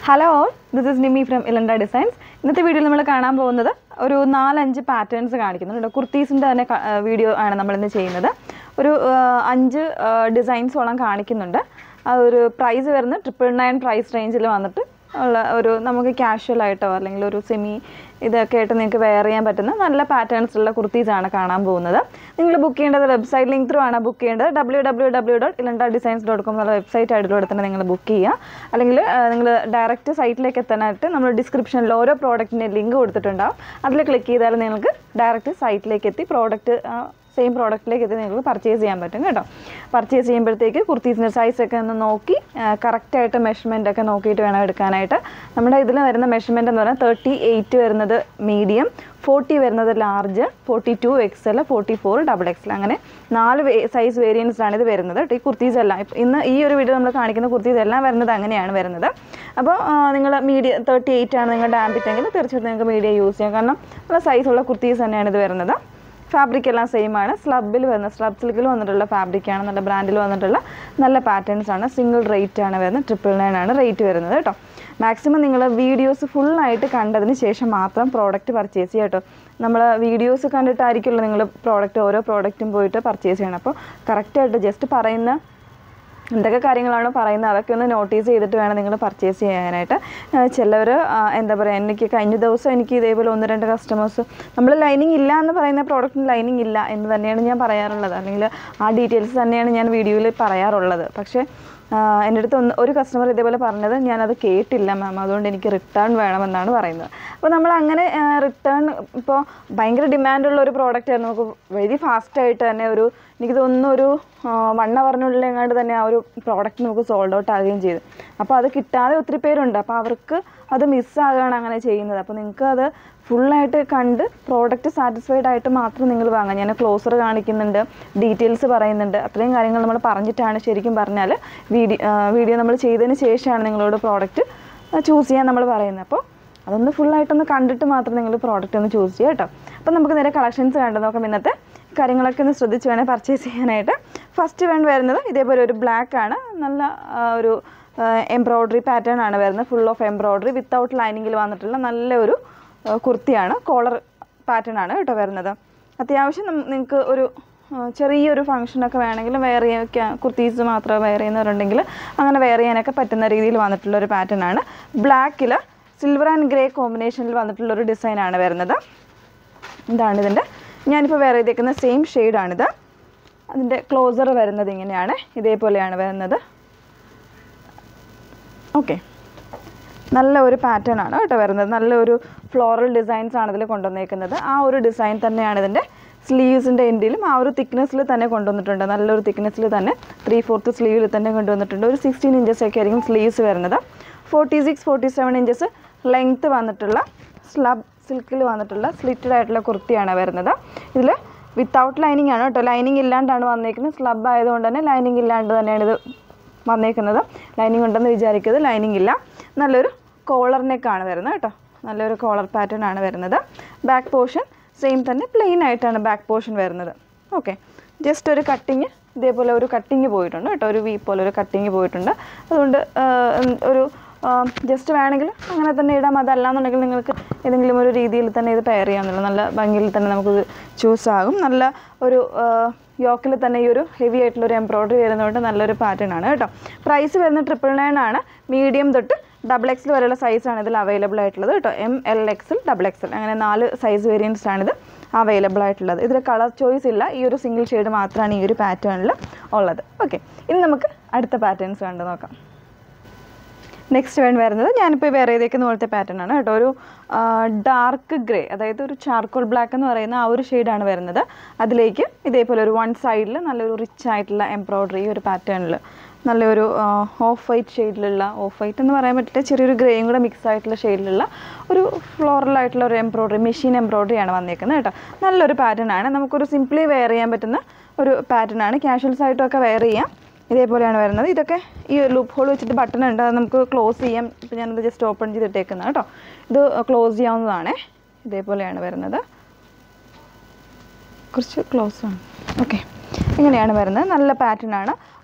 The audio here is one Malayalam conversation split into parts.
hello all this is Nimi from Ilanda designs ഇന്നത്തെ വീഡിയോയിൽ നമ്മൾ കാണാൻ പോകുന്നത് ഒരു നാലഞ്ച് പാറ്റേൺസ് കാണിക്കുന്നുണ്ട് കുർത്തീസിൻ്റെ തന്നെ വീഡിയോ ആണ് നമ്മളിന്ന് ചെയ്യുന്നത് ഒരു ആ, അഞ്ച് ഡിസൈൻസോളം കാണിക്കുന്നുണ്ട് ആ ഒരു പ്രൈസ് വരുന്നത് ട്രിപ്പിൾ നയൻ പ്രൈസ് റേഞ്ചിൽ വന്നിട്ട് ഉള്ള ഒരു നമുക്ക് കാഷ്വൽ ആയിട്ടോ അല്ലെങ്കിൽ ഒരു സെമി ഇതൊക്കെ ആയിട്ട് നിങ്ങൾക്ക് വെയർ ചെയ്യാൻ പറ്റുന്ന നല്ല പാറ്റേൺസ് ഉള്ള കുർത്തീസാണ് കാണാൻ പോകുന്നത് നിങ്ങൾ ബുക്ക് ചെയ്യേണ്ടത് വെബ്സൈറ്റ് ലിങ്ക് ത്രൂ ആണ് ബുക്ക് ചെയ്യേണ്ടത് W W W dot Ilanda designs dot com എന്നുള്ള വെബ്സൈറ്റ് ആയിട്ടുള്ള തന്നെ നിങ്ങൾ ബുക്ക് ചെയ്യുക അല്ലെങ്കിൽ നിങ്ങൾ ഡയറക്റ്റ് സൈറ്റിലേക്ക് എത്താനായിട്ട് നമ്മൾ ഡിസ്ക്രിപ്ഷനിൽ ഓരോ പ്രോഡക്റ്റിൻ്റെ ലിങ്ക് കൊടുത്തിട്ടുണ്ടാവും അതിൽ ക്ലിക്ക് ചെയ്താൽ നിങ്ങൾക്ക് ഡയറക്റ്റ് സൈറ്റിലേക്ക് എത്തി പ്രോഡക്റ്റ് സെയിം പ്രോഡക്റ്റിലേക്ക് എത്തി നിങ്ങൾക്ക് പർച്ചേസ് ചെയ്യാൻ പറ്റും കേട്ടോ പർച്ചേസ് ചെയ്യുമ്പോഴത്തേക്ക് കുർത്തീസിൻ്റെ സൈസൊക്കെ ഒന്ന് നോക്കി കറക്റ്റായിട്ട് മെഷർമെൻ്റ് ഒക്കെ നോക്കിയിട്ട് വേണം എടുക്കാനായിട്ട് നമ്മുടെ ഇതിൽ വരുന്ന മെഷർമെൻ്റ് എന്ന് പറഞ്ഞാൽ തേർട്ടി എയ്റ്റ് വരുന്നത് മീഡിയം ഫോർട്ടി വരുന്നത് large forty two XL forty four double XL അങ്ങനെ നാല് സൈസ് വേരിയൻസിലാണ് ഇത് വരുന്നത് കേട്ടോ ഈ കുർത്തീസ് എല്ലാം ഇപ്പം ഇന്ന് ഈ ഒരു വീഡിയോ നമ്മൾ കാണിക്കുന്ന കുർത്തീസ് എല്ലാം വരുന്നത് അങ്ങനെയാണ് വരുന്നത് അപ്പോൾ നിങ്ങൾ മീഡിയം തേർട്ടി എയ്റ്റ് ആണ് നിങ്ങളുടെ ആംബിറ്റെങ്കിൽ തീർച്ചയായിട്ടും നിങ്ങൾക്ക് മീഡിയം യൂസ് ചെയ്യാം കാരണം നല്ല സൈസുള്ള കുർത്തീസ് തന്നെയാണ് ഇത് വരുന്നത് ഫാബ്രിക് എല്ലാം സെയിം ആണ് സ്ലബിൽ വരുന്ന സ്ലബ് സിൽക്കിൽ വന്നിട്ടുള്ള ഫാബ്രിക്കാണ് നല്ല ബ്രാൻഡിൽ വന്നിട്ടുള്ള നല്ല പാറ്റേൺസ് ആണ് സിംഗിൾ റേറ്റ് ആണ് വരുന്നത് ട്രിപ്പിൾ നയൻ ആണ് റേറ്റ് വരുന്നത് കേട്ടോ മാക്സിമം നിങ്ങൾ വീഡിയോസ് ഫുള്ളായിട്ട് കണ്ടതിന് ശേഷം മാത്രം പ്രോഡക്റ്റ് പർച്ചേസ് ചെയ്യുക കേട്ടോ നമ്മൾ വീഡിയോസ് കണ്ടിട്ടായിരിക്കുമല്ലോ നിങ്ങൾ പ്രോഡക്റ്റ് ഓരോ പ്രോഡക്റ്റും പോയിട്ട് പർച്ചേസ് ചെയ്യണം അപ്പോൾ കറക്റ്റായിട്ട് ജസ്റ്റ് പറയുന്ന എന്തൊക്കെ കാര്യങ്ങളാണോ പറയുന്നത് അതൊക്കെ ഒന്ന് നോട്ടീസ് ചെയ്തിട്ട് വേണം നിങ്ങൾ പർച്ചേസ് ചെയ്യാനായിട്ട് ചിലവർ എന്താ പറയുക എനിക്ക് കഴിഞ്ഞ ദിവസം എനിക്ക് ഇതേപോലെ ഒന്ന് രണ്ട് കസ്റ്റമേഴ്സ് നമ്മൾ ലൈനിങ് ഇല്ല എന്ന് പറയുന്ന പ്രോഡക്റ്റിന് ലൈനിങ് ഇല്ല എന്ന് തന്നെയാണ് ഞാൻ പറയാറുള്ളത് അല്ലെങ്കിൽ ആ ഡീറ്റെയിൽസ് തന്നെയാണ് ഞാൻ വീഡിയോയിൽ പറയാറുള്ളത് പക്ഷേ ആഹ് എൻ്റെ അടുത്ത് ഒന്ന് ഒരു കസ്റ്റമർ ഇതേപോലെ പറഞ്ഞത് ഞാനത് കേട്ടില്ല മാം അതുകൊണ്ട് എനിക്ക് റിട്ടേൺ വേണമെന്നാണ് പറയുന്നത് അപ്പോൾ നമ്മൾ അങ്ങനെ റിട്ടേൺ ഇപ്പോൾ ഭയങ്കര ഡിമാൻഡുള്ള ഒരു പ്രോഡക്റ്റ് ആയിരുന്നു നമുക്ക് വെരി ഫാസ്റ്റായിട്ട് തന്നെ ഒരു എനിക്ക് തോന്നുന്നു ഒരു വൺ അവറിനുള്ളിൽ എങ്ങാണ്ട് തന്നെ ആ ഒരു പ്രോഡക്റ്റ് നമുക്ക് സോൾഡ് ഔട്ട് ആവുകയും ചെയ്തു അപ്പോൾ അത് കിട്ടാതെ ഒത്തിരി പേരുണ്ട് അപ്പോൾ അവർക്ക് അത് മിസ്സാകുകയാണ് അങ്ങനെ ചെയ്യുന്നത് അപ്പോൾ നിങ്ങൾക്ക് അത് ഫുള്ളായിട്ട് കണ്ട് പ്രോഡക്റ്റ് സാറ്റിസ്ഫൈഡ് ആയിട്ട് മാത്രം നിങ്ങൾ വാങ്ങാം ഞാൻ ക്ലോസർ കാണിക്കുന്നുണ്ട് ഡീറ്റെയിൽസ് പറയുന്നുണ്ട് അത്രയും കാര്യങ്ങൾ നമ്മൾ പറഞ്ഞിട്ടാണ് ശരിക്കും പറഞ്ഞാൽ വീഡിയോ വീഡിയോ നമ്മൾ ചെയ്തതിന് ശേഷമാണ് നിങ്ങളോട് പ്രോഡക്റ്റ് ചൂസ് ചെയ്യാൻ നമ്മൾ പറയുന്നത് അപ്പോൾ അതൊന്ന് ഫുള്ളായിട്ടൊന്ന് കണ്ടിട്ട് മാത്രം നിങ്ങൾ പ്രോഡക്റ്റ് ഒന്ന് ചൂസ് ചെയ്യുക കേട്ടോ അപ്പോൾ നമുക്ക് നേരെ കളക്ഷൻസ് കണ്ടു നോക്കാം ഇന്നത്തെ കാര്യങ്ങളൊക്കെ ഒന്ന് ശ്രദ്ധിച്ച് വേണേൽ പർച്ചേസ് ചെയ്യാനായിട്ട് ഫസ്റ്റ് വേണ്ട വരുന്നത് ഇതേപോലെ ഒരു ബ്ലാക്ക് ആണ് നല്ല ആ, ഒരു എംബ്രോയ്ഡറി പാറ്റേൺ ആണ് വരുന്നത് ഫുൾ ഓഫ് എംബ്രോയ്ഡറി വിത്തൗട്ട് ലൈനിങ്ങിൽ വന്നിട്ടുള്ള നല്ലൊരു ആ, കുർത്തിയാണ് കോളർ പാറ്റേൺ ആണ് കേട്ടോ വരുന്നത് അത്യാവശ്യം നിങ്ങൾക്ക് ഒരു ആ, ചെറിയൊരു ഫംഗ്ഷനൊക്കെ വേണമെങ്കിൽ വെയർ ചെയ്യാൻ കുർത്തീസ് മാത്രം വെയർ ചെയ്യുന്നവരുണ്ടെങ്കിൽ അങ്ങനെ വെയർ ചെയ്യാനൊക്കെ പറ്റുന്ന രീതിയിൽ വന്നിട്ടുള്ള ഒരു പാറ്റേൺ ആണ് ബ്ലാക്കിൽ സിൽവർ ആൻഡ് ഗ്രേ കോമ്പിനേഷനിൽ വന്നിട്ടുള്ള ഒരു ഡിസൈനാണ് വരുന്നത് ഇതാണ് ഇതിൻ്റെ ഞാനിപ്പോൾ വെയർ ചെയ്തേക്കുന്ന സെയിം ഷെയ്ഡാണിത് അതിൻ്റെ ക്ലോസർ വരുന്നത് ഇങ്ങനെയാണ് ഇതേപോലെയാണ് വരുന്നത് ഓക്കെ നല്ല ഒരു പാറ്റേൺ ആണ് കേട്ടോ വരുന്നത് നല്ലൊരു ഫ്ലോറൽ ഡിസൈൻസ് ആണ് ഇതിൽ കൊണ്ടുവന്നേക്കുന്നത് ആ ഒരു ഡിസൈൻ തന്നെയാണ് ഇതിൻ്റെ സ്ലീവ്സിൻ്റെ എൻഡിലും ആ ഒരു തിക്നെസ്സിൽ തന്നെ കൊണ്ടുവന്നിട്ടുണ്ട് നല്ലൊരു തിക്നെസ്സിൽ തന്നെ ത്രീ ഫോർത്ത് സ്ലീവിൽ തന്നെ കൊണ്ടുവന്നിട്ടുണ്ട് ഒരു സിക്സ്റ്റീൻ ഇഞ്ചസ് ഒക്കെ ആയിരിക്കും സ്ലീവ്സ് വരുന്നത് forty six forty seven inches length വന്നിട്ടുള്ള സ്ലബ് സിൽക്കിൽ വന്നിട്ടുള്ള സ്ലിറ്റഡ് ആയിട്ടുള്ള കുർത്തിയാണ് വരുന്നത് ഇതിൽ വിത്തൗട്ട് ലൈനിങ് ആണ് കേട്ടോ ലൈനിങ് ഇല്ലാണ്ടാണ് വന്നേക്കുന്നത് സ്ലബ് ആയതുകൊണ്ട് തന്നെ ലൈനിങ് ഇല്ലാണ്ട് തന്നെയാണ് ഇത് വന്നേക്കുന്നത് ലൈനിങ് ഉണ്ടെന്ന് വിചാരിക്കരുത് ലൈനിങ് ഇല്ല നല്ലൊരു കോളർ നെക്കാണ് വരുന്നത് കേട്ടോ നല്ലൊരു കോളർ പാറ്റേൺ ആണ് വരുന്നത് ബാക്ക് പോർഷൻ സെയിം തന്നെ പ്ലെയിൻ ആയിട്ടാണ് ബാക്ക് പോർഷൻ വരുന്നത് ഓക്കെ ജസ്റ്റ് ഒരു കട്ടിങ് ഇതേപോലെ ഒരു കട്ടിങ് പോയിട്ടുണ്ട് കേട്ടോ ഒരു വി പോലെ ഒരു കട്ടിങ് പോയിട്ടുണ്ട് അതുകൊണ്ട് ആ, ഉം, ഒരു ജസ്റ്റ് വേണമെങ്കിൽ അങ്ങനെ തന്നെ ഇടാം അതല്ലാന്നുണ്ടെങ്കിൽ നിങ്ങൾക്ക് ഏതെങ്കിലും ഒരു രീതിയിൽ തന്നെ ഇത് പെയർ ചെയ്യാമെന്നുള്ളൂ നല്ല ഭംഗിയിൽ തന്നെ നമുക്കിത് ചൂസ് ആകും നല്ല ഒരു യോക്കിൽ തന്നെ ഈ ഒരു ഹെവി ആയിട്ടുള്ള ഒരു എംബ്രോയ്ഡറി വരുന്നതുകൊണ്ട് നല്ലൊരു പാറ്റേൺ ആണ് കേട്ടോ പ്രൈസ് വരുന്നത് ട്രിപ്പിൾ നയൻ ആണ് മീഡിയം തൊട്ട് ഡബിൾ എക്സിൽ വരെയുള്ള സൈസാണ് ഇതിൽ അവൈലബിൾ ആയിട്ടുള്ളത് കേട്ടോ എം എൽ എക്സിൽ ഡബിൾ എക്സിൽ അങ്ങനെ നാല് സൈസ് വേരിയൻസ് ആണിത് അവൈലബിൾ ആയിട്ടുള്ളത് ഇതിൽ കളർ ചോയ്സ് ഇല്ല ഈ ഒരു സിംഗിൾ ഷെയ്ഡ് മാത്രമാണ് ഈ ഒരു പാറ്റേണിൽ ഉള്ളത് ഓക്കെ ഇനി നമുക്ക് അടുത്ത പാറ്റേൺസ് കണ്ടു നോക്കാം നെക്സ്റ്റ് വേണ്ടി വരുന്നത് ഞാനിപ്പോൾ വേറെ ചെയ്തേക്കുന്ന പോലത്തെ പാറ്റേൺ ആണ് കേട്ടോ ഒരു ഡാർക്ക് ഗ്രേ അതായത് ഒരു ചാർക്കോൾ ബ്ലാക്ക് എന്ന് പറയുന്ന ആ ഒരു ഷെയ്ഡാണ് വരുന്നത് അതിലേക്ക് ഇതേപോലെ ഒരു വൺ സൈഡിൽ നല്ലൊരു റിച്ച് ആയിട്ടുള്ള എംബ്രോയ്ഡറി ഒരു പാറ്റേണിൽ നല്ലൊരു ഓഫ് വൈറ്റ് ഷെയ്ഡിലുള്ള ഓഫ് വൈറ്റ് എന്ന് പറയാൻ പറ്റില്ല ചെറിയൊരു ഗ്രേയും കൂടെ മിക്സ് ആയിട്ടുള്ള ഷെയ്ഡിലുള്ള ഒരു ഫ്ലോറൽ ആയിട്ടുള്ള ഒരു എംബ്രോയ്ഡറി മെഷീൻ എംബ്രോയ്ഡറി ആണ് വന്നേക്കുന്നത് കേട്ടോ നല്ലൊരു പാറ്റേൺ ആണ് നമുക്കൊരു സിംപ്ലി വെയർ ചെയ്യാൻ പറ്റുന്ന ഒരു പാറ്റേൺ ആണ് ക്യാഷ്വൽസ് ആയിട്ടൊക്കെ വെയർ ചെയ്യാം ഇതേപോലെയാണ് വരുന്നത് ഇതൊക്കെ ഈ ലൂപ്പ് ഹോൾ വെച്ചിട്ട് ബട്ടൺ ഉണ്ട് അത് നമുക്ക് ക്ലോസ് ചെയ്യാം ഇപ്പം ഞാനത് ജസ്റ്റ് ഓപ്പൺ ചെയ്തിട്ടേക്കുന്നത് കേട്ടോ ഇത് ക്ലോസ് ചെയ്യാവുന്നതാണേ ഇതേപോലെയാണ് വരുന്നത് കുറച്ച് ക്ലോസ് ആണ് ഓക്കെ ഇങ്ങനെയാണ് വരുന്നത് നല്ല പാറ്റേൺ ആണ്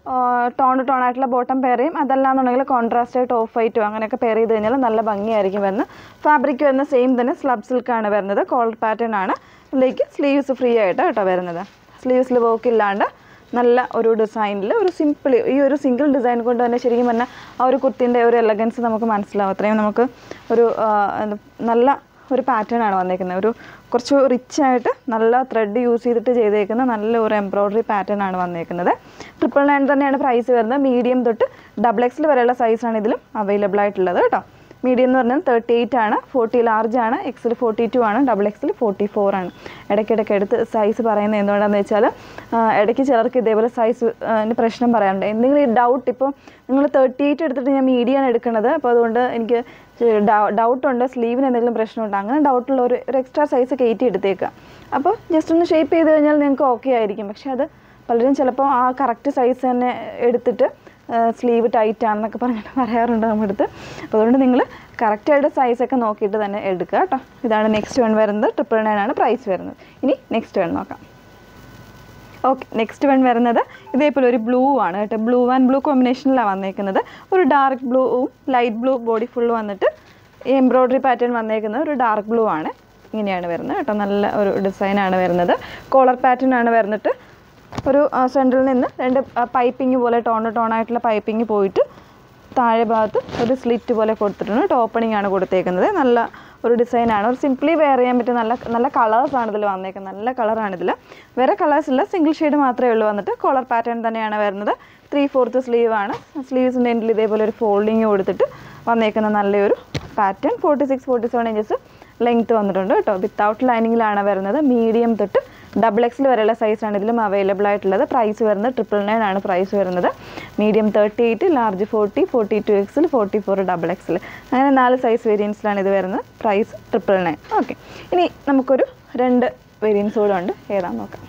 ടോൺ ടു ടോൺ ആയിട്ടുള്ള ബോട്ടം പെയർ ചെയ്യും അതല്ലാന്നുണ്ടെങ്കിൽ കോൺട്രാസ്റ്റ് ആയിട്ട് ഓഫ് വൈറ്റോ അങ്ങനെയൊക്കെ പെയർ ചെയ്ത് കഴിഞ്ഞാൽ നല്ല ഭംഗിയായിരിക്കും വരുന്നത് ഫാബ്രിക് വരുന്ന സെയിം തന്നെ സ്ലബ് സിൽക്കാണ് വരുന്നത് കോളർ പാറ്റേൺ ആണ് ഇതിലേക്ക് സ്ലീവ്സ് ഫ്രീ ആയിട്ട് കേട്ടോ വരുന്നത് സ്ലീവ്സിൽ വർക്ക് ഇല്ലാണ്ട് നല്ല ഒരു ഡിസൈനിൽ ഒരു സിമ്പിൾ ഈ ഒരു സിംഗിൾ ഡിസൈൻ കൊണ്ട് തന്നെ ശരിക്കും പറഞ്ഞാൽ ആ ഒരു കുർത്തിൻ്റെ ഒരു എലഗൻസ് നമുക്ക് മനസ്സിലാവും അത്രയും നമുക്ക് ഒരു ആ, എന്താ, നല്ല ഒരു പാറ്റേൺ ആണ് വന്നേക്കുന്നത് ഒരു കുറച്ച് റിച്ച് ആയിട്ട് നല്ല ത്രെഡ് യൂസ് ചെയ്തിട്ട് ചെയ്തേക്കുന്ന നല്ല ഒരു എംബ്രോയ്ഡറി പാറ്റേൺ ആണ് വന്നേക്കുന്നത് ട്രിപ്പിൾ നയൻ തന്നെയാണ് പ്രൈസ് വരുന്നത് മീഡിയം തൊട്ട് ഡബിൾ എക്സിൽ വരെയുള്ള സൈസാണ് ഇതിലും അവൈലബിൾ ആയിട്ടുള്ളത് കേട്ടോ മീഡിയം എന്ന് പറഞ്ഞാൽ തേർട്ടി എയ്റ്റ് ആണ് ഫോർട്ടി ലാർജ് ആണ് എക്സിൽ ഫോർട്ടി ടു ആണ് ഡബിൾ എക്സിൽ ഫോർട്ടി ഫോർ ആണ് ഇടയ്ക്കിടയ്ക്ക് എടുത്ത് സൈസ് പറയുന്നത് എന്തുകൊണ്ടാണെന്ന് വെച്ചാൽ ആ, ഇടയ്ക്ക് ചിലർക്ക് ഇതേപോലെ സൈസ് പ്രശ്നം പറയാറുണ്ട് എന്തെങ്കിലും ഈ ഡൗട്ട് ഇപ്പോൾ നിങ്ങൾ തേർട്ടി എയ്റ്റ് എടുത്തിട്ട് ഞാൻ മീഡിയം എടുക്കുന്നത് അപ്പോൾ അതുകൊണ്ട് എനിക്ക് ഡൗട്ട് ഉണ്ട് സ്ലീവിന് എന്തെങ്കിലും പ്രശ്നമുണ്ട് അങ്ങനെ ഡൗട്ടുള്ള ഒരു ഒരു എക്സ്ട്രാ സൈസ് കയറ്റി എടുത്തേക്കുക അപ്പോൾ ജസ്റ്റ് ഒന്ന് ഷേപ്പ് ചെയ്ത് കഴിഞ്ഞാൽ നിങ്ങൾക്ക് ഓക്കെ ആയിരിക്കും പക്ഷേ അത് പലരും ചിലപ്പോൾ ആ കറക്റ്റ് സൈസ് തന്നെ എടുത്തിട്ട് സ്ലീവ് ടൈറ്റ് ആണെന്നൊക്കെ പറഞ്ഞിട്ട് പറയാറുണ്ട് നമ്മുടെ അടുത്ത് അപ്പോൾ അതുകൊണ്ട് നിങ്ങൾ കറക്റ്റായിട്ട് സൈസൊക്കെ നോക്കിയിട്ട് തന്നെ എടുക്കുക കേട്ടോ ഇതാണ് നെക്സ്റ്റ് വൺ വരുന്നത് ട്രിപ്പിൾ നയൻ ആണ് പ്രൈസ് വരുന്നത് ഇനി നെക്സ്റ്റ് വൺ നോക്കാം ഓക്കെ നെക്സ്റ്റ് വൺ വരുന്നത് ഇതേപോലെ ഒരു ബ്ലൂ ആണ് കേട്ടോ ബ്ലൂ ആൻഡ് ബ്ലൂ കോമ്പിനേഷനിലാണ് വന്നേക്കുന്നത് ഒരു ഡാർക്ക് ബ്ലൂവും ലൈറ്റ് ബ്ലൂ ബോഡി ഫുള്ള് വന്നിട്ട് ഈ എംബ്രോയ്ഡറി പാറ്റേൺ വന്നേക്കുന്നത് ഒരു ഡാർക്ക് ബ്ലൂ ആണ് ഇങ്ങനെയാണ് വരുന്നത് കേട്ടോ നല്ല ഒരു ഡിസൈനാണ് വരുന്നത് കോളർ പാറ്റേൺ ആണ് വരുന്നിട്ട് ഒരു സെൻറ്ററിൽ നിന്ന് രണ്ട് പൈപ്പിംഗ് പോലെ ടോൺ ടോൺ ആയിട്ടുള്ള പൈപ്പിംഗ് പോയിട്ട് താഴെ ഭാഗത്ത് ഒരു സ്ലിറ്റ് പോലെ കൊടുത്തിട്ടുണ്ട് കേട്ടോ ഓപ്പണിംഗ് ആണ് കൊടുത്തേക്കുന്നത് നല്ല ഒരു ഡിസൈനാണ് ഒരു സിംപ്ലി വെയർ ചെയ്യാൻ പറ്റിയ നല്ല നല്ല കളേഴ്സാണ് ഇതിൽ വന്നേക്കുന്നത് നല്ല കളറാണ് ഇതിൽ വേറെ കളേഴ്സ് ഇല്ല സിംഗിൾ ഷെയ്ഡ് മാത്രമേ ഉള്ളൂ വന്നിട്ട് കോളർ പാറ്റേൺ തന്നെയാണ് വരുന്നത് ത്രീ ഫോർത്ത് സ്ലീവ് ആണ് സ്ലീവ്സിൻ്റെ എൻഡിൽ ഇതേപോലെ ഒരു ഫോൾഡിങ് കൊടുത്തിട്ട് വന്നേക്കുന്ന നല്ലൊരു pattern forty six forty seven inches length വന്നിട്ടുണ്ട് കേട്ടോ വിത്തൗട്ട് ലൈനിങ്ങിലാണ് വരുന്നത് മീഡിയം തൊട്ട് ഡബിൾ എക്സിൽ വരെയുള്ള സൈസാണ് ഇതിലും അവൈലബിൾ ആയിട്ടുള്ളത് പ്രൈസ് വരുന്നത് ട്രിപ്പിൾ നയൻ ആണ് പ്രൈസ് വരുന്നത് medium thirty eight large forty forty two XL forty four double XL അങ്ങനെ നാല് സൈസ് വേരിയൻസിലാണ് ഇത് വരുന്നത് പ്രൈസ് ട്രിപ്പിൾ നയൻ ഓക്കെ ഇനി നമുക്കൊരു രണ്ട് വേരിയൻസ് കൂടെ ഉണ്ട് ഏതാന്ന് നോക്കാം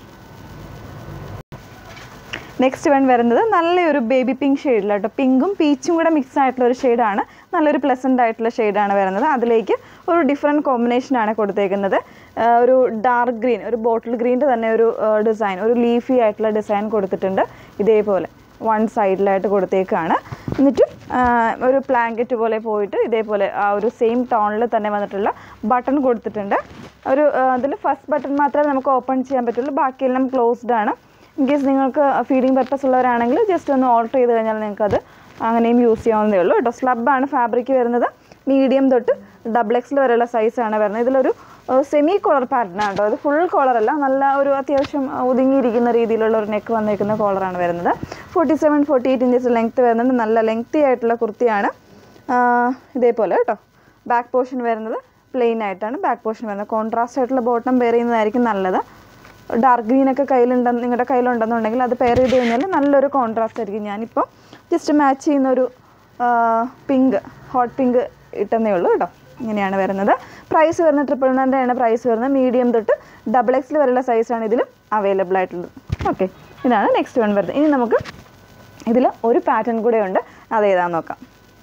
നെക്സ്റ്റ് വൺ വരുന്നത് നല്ലൊരു ബേബി പിങ്ക് ഷെയ്ഡിലാട്ടോ പിങ്കും പീച്ചും കൂടെ മിക്സ് ആയിട്ടുള്ള ഒരു ഷെയ്ഡാണ് നല്ലൊരു പ്ലസൻ്റ് ആയിട്ടുള്ള ഷെയ്ഡാണ് വരുന്നത് അതിലേക്ക് ഒരു ഡിഫറെൻറ്റ് കോമ്പിനേഷനാണ് കൊടുത്തേക്കുന്നത് ആ, ഒരു ഡാർക്ക് ഗ്രീൻ ഒരു ബോട്ടിൽ ഗ്രീൻ്റെ തന്നെ ഒരു ഡിസൈൻ ഒരു ലീഫി ആയിട്ടുള്ള ഡിസൈൻ കൊടുത്തിട്ടുണ്ട് ഇതേപോലെ വൺ സൈഡിലായിട്ട് കൊടുത്തേക്കാണ് എന്നിട്ട് ആ, ഒരു പ്ലാങ്കറ്റ് പോലെ പോയിട്ട് ഇതേപോലെ ആ ഒരു സെയിം ടോണിൽ തന്നെ വന്നിട്ടുള്ള ബട്ടൺ കൊടുത്തിട്ടുണ്ട് ഒരു അതിൽ ഫസ്റ്റ് ബട്ടൺ മാത്രമേ നമുക്ക് ഓപ്പൺ ചെയ്യാൻ പറ്റുള്ളൂ ബാക്കിയെല്ലാം ക്ലോസ്ഡ് ആണ് ഇൻ കേസ് നിങ്ങൾക്ക് ഫീഡിങ് പർപ്പസ് ഉള്ളവരാണെങ്കിൽ ജസ്റ്റ് ഒന്ന് ഓൾട്ടർ ചെയ്ത് കഴിഞ്ഞാൽ നിങ്ങൾക്കത് അങ്ങനെയും യൂസ് ചെയ്യാവുന്നതേ ഉള്ളൂ കേട്ടോ സ്ലബാണ് ഫാബ്രിക് വരുന്നത് മീഡിയം തൊട്ട് ഡബിൾ എക്സിൽ വരെയുള്ള സൈസാണ് വരുന്നത് ഇതിലൊരു സെമി കോളർ പാറ്റേൺ ആണ് കേട്ടോ ഇത് ഫുൾ കോളറല്ല നല്ല ഒരു അത്യാവശ്യം ഒതുങ്ങിയിരിക്കുന്ന രീതിയിലുള്ള ഒരു നെക്ക് വന്നേക്കുന്ന കോളറാണ് വരുന്നത് forty seven forty eight inches length വരുന്നുണ്ട് നല്ല ലെങ്തി ആയിട്ടുള്ള കുർത്തിയാണ് ആ, ഇതേപോലെ കേട്ടോ ബാക്ക് പോർഷൻ വരുന്നത് പ്ലെയിൻ ആയിട്ടാണ് ബാക്ക് പോർഷൻ വരുന്നത് കോൺട്രാസ്റ്റ് ആയിട്ടുള്ള ബോട്ടം വെയർ ചെയ്യുന്നതായിരിക്കും നല്ലത് ഡാർക്ക് ഗ്രീൻ ഒക്കെ കയ്യിലുണ്ടെന്ന് നിങ്ങളുടെ കയ്യിലുണ്ടെന്നുണ്ടെങ്കിൽ അത് പെയർ ചെയ്ത് കഴിഞ്ഞാൽ നല്ലൊരു കോൺട്രാസ്റ്റ് ആയിരിക്കും ഞാനിപ്പോൾ ജസ്റ്റ് മാച്ച് ചെയ്യുന്ന ഒരു പിങ്ക് ഹോട്ട് പിങ്ക് ഇട്ടെന്നേ ഉള്ളൂ കേട്ടോ ഇങ്ങനെയാണ് വരുന്നത് പ്രൈസ് വരുന്നത് ട്രിപ്പിൾ നയൻ്റെയാണ് പ്രൈസ് വരുന്നത് മീഡിയം തൊട്ട് ഡബിൾ എക്സിൽ വരെയുള്ള സൈസാണ് ഇതിലും അവൈലബിൾ ആയിട്ടുള്ളത് ഓക്കെ ഇതാണ് നെക്സ്റ്റ് വൺ വരുന്നത് ഇനി നമുക്ക് ഇതിൽ ഒരു പാറ്റേൺ കൂടെ ഉണ്ട് അത് ഏതാന്ന് നോക്കാം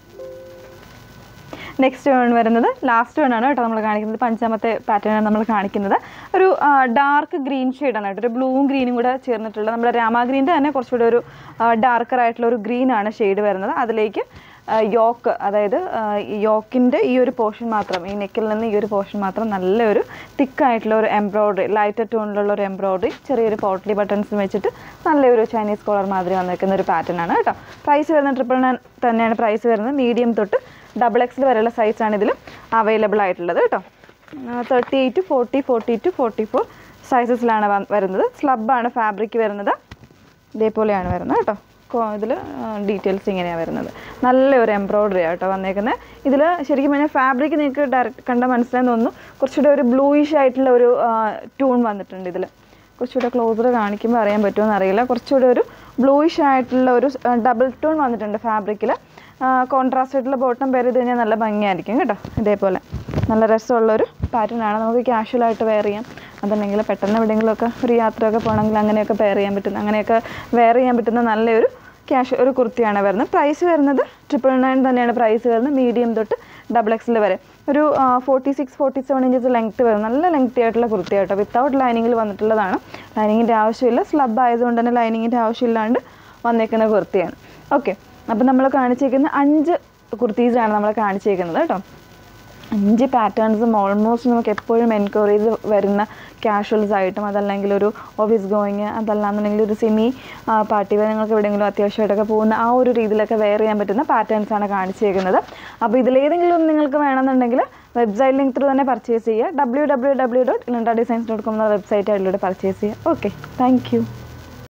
നെക്സ്റ്റ് വൺ വരുന്നത് ലാസ്റ്റ് വൺ ആണ് കേട്ടോ നമ്മൾ കാണിക്കുന്നത് പഞ്ചാമത്തെ പാറ്റേൺ ആണ് നമ്മൾ കാണിക്കുന്നത് ഒരു ഡാർക്ക് ഗ്രീൻ ഷെയ്ഡാണ് കേട്ടോ ഒരു ബ്ലൂവും ഗ്രീനും കൂടെ ചേർന്നിട്ടുള്ള നമ്മുടെ രാമ ഗ്രീൻ്റെ തന്നെ കുറച്ചുകൂടെ ഒരു ഡാർക്കർ ആയിട്ടുള്ള ഒരു ഗ്രീൻ ആണ് ഷെയ്ഡ് വരുന്നത് അതിലേക്ക് യോക്ക് അതായത് യോക്കിൻ്റെ ഈ ഒരു പോർഷൻ മാത്രം ഈ നെക്കിൽ നിന്ന് ഈ ഒരു പോർഷൻ മാത്രം നല്ലൊരു തിക്കായിട്ടുള്ള ഒരു എംബ്രോയ്ഡറി ലൈറ്റർ ടോണിലുള്ള ഒരു എംബ്രോയ്ഡറി ചെറിയൊരു പോട്ട്ലി ബട്ടൺസ് വെച്ചിട്ട് നല്ലൊരു ചൈനീസ് കോളർ മാതിരി വന്നിരിക്കുന്ന ഒരു പാറ്റേൺ ആണ് കേട്ടോ പ്രൈസ് വരുന്നത് ട്രിപ്പിൾ നയൻ തന്നെയാണ് പ്രൈസ് വരുന്നത് മീഡിയം തൊട്ട് ഡബിൾ എക്സിൽ വരെയുള്ള സൈസാണ് ഇതിലും അവൈലബിൾ ആയിട്ടുള്ളത് കേട്ടോ thirty eight forty forty two forty four സൈസസിലാണ് വരുന്നത് സ്ലബാണ് ഫാബ്രിക് വരുന്നത് ഇതേപോലെയാണ് വരുന്നത് കേട്ടോ ഇതിൽ ഡീറ്റെയിൽസ് ഇങ്ങനെയാണ് വരുന്നത് നല്ലൊരു എംബ്രോയ്ഡറി ആട്ടോ വന്നേക്കുന്നത് ഇതിൽ ശരിക്കും പറഞ്ഞാൽ ഫാബ്രിക് നിങ്ങൾക്ക് ഡയറക്റ്റ് കണ്ട മനസ്സിലാന്ന് തോന്നുന്നു കുറച്ചുകൂടെ ഒരു ബ്ലൂയിഷ് ആയിട്ടുള്ള ഒരു ട്യൂൺ വന്നിട്ടുണ്ട് ഇതിൽ കുറച്ചുകൂടെ ക്ലോസർ കാണിക്കുമ്പോൾ അറിയാൻ പറ്റുമോ അറിയില്ല കുറച്ചുകൂടെ ഒരു ബ്ലൂയിഷ് ആയിട്ടുള്ള ഒരു ഡബിൾ ടോൺ വന്നിട്ടുണ്ട് ഫാബ്രിക്കിൽ കോൺട്രാസ്റ്റ് ആയിട്ടുള്ള ബോട്ടം പേര് ഇത് കഴിഞ്ഞാൽ നല്ല ഭംഗിയായിരിക്കും കേട്ടോ ഇതേപോലെ നല്ല രസമുള്ളൊരു പാറ്റേൺ ആണ് നമുക്ക് casual ആയിട്ട് വെയർ ചെയ്യാം അതുണ്ടെങ്കിൽ പെട്ടെന്ന് എവിടെയെങ്കിലുമൊക്കെ ഒരു യാത്രയൊക്കെ പോകണമെങ്കിൽ അങ്ങനെയൊക്കെ പെയർ ചെയ്യാൻ പറ്റുന്ന അങ്ങനെയൊക്കെ വെയർ ചെയ്യാൻ പറ്റുന്ന നല്ലൊരു ക്യാഷ് ഒരു കുർത്തിയാണ് വരുന്നത് പ്രൈസ് വരുന്നത് ട്രിപ്പിൾ നയൻ തന്നെയാണ് പ്രൈസ് വരുന്നത് മീഡിയം തൊട്ട് ഡബിൾ എക്സിൽ വരെ ഒരു forty six forty seven inches length വരും നല്ല ലെങ്തി ആയിട്ടുള്ള കുർത്തി കേട്ടോ വിത്തൗട്ട് ലൈനിങ്ങിൽ വന്നിട്ടുള്ളതാണ് ലൈനിങ്ങിൻ്റെ ആവശ്യമില്ല സ്ലബ് ആയതുകൊണ്ട് തന്നെ ലൈനിങ്ങിൻ്റെ ആവശ്യമില്ലാണ്ട് വന്നേക്കുന്ന കുർത്തിയാണ് ഓക്കെ അപ്പോൾ നമ്മൾ കാണിച്ചേക്കുന്ന അഞ്ച് കുർത്തീസാണ് നമ്മൾ കാണിച്ചേക്കുന്നത് കേട്ടോ അഞ്ച് പാറ്റേൺസും ഓൾമോസ്റ്റ് നമുക്ക് എപ്പോഴും എൻക്വയറീസ് വരുന്ന കാഷ്വൽസ് ആയിട്ടും അതല്ലെങ്കിൽ ഒരു ഓഫീസ് ഗോയിങ് അതല്ലാന്നുണ്ടെങ്കിൽ ഒരു സെമി പാർട്ടി വെയർ നിങ്ങൾക്ക് എവിടെയെങ്കിലും അത്യാവശ്യമായിട്ടൊക്കെ പോകുന്ന ആ ഒരു രീതിയിലൊക്കെ വെയർ ചെയ്യാൻ പറ്റുന്ന പാറ്റേൺസ് ആണ് കാണിച്ചേക്കുന്നത് അപ്പോൾ ഇതിലേതെങ്കിലും ഒന്ന് നിങ്ങൾക്ക് വേണമെന്നുണ്ടെങ്കിൽ വെബ്സൈറ്റ് ലിങ്ക് ത്രൂ തന്നെ പർച്ചേസ് ചെയ്യുക W W W dot Ilanda designs dot com എന്ന വെബ്സൈറ്റ് അതിലൂടെ പർച്ചേസ് ചെയ്യുക ഓക്കെ താങ്ക് യു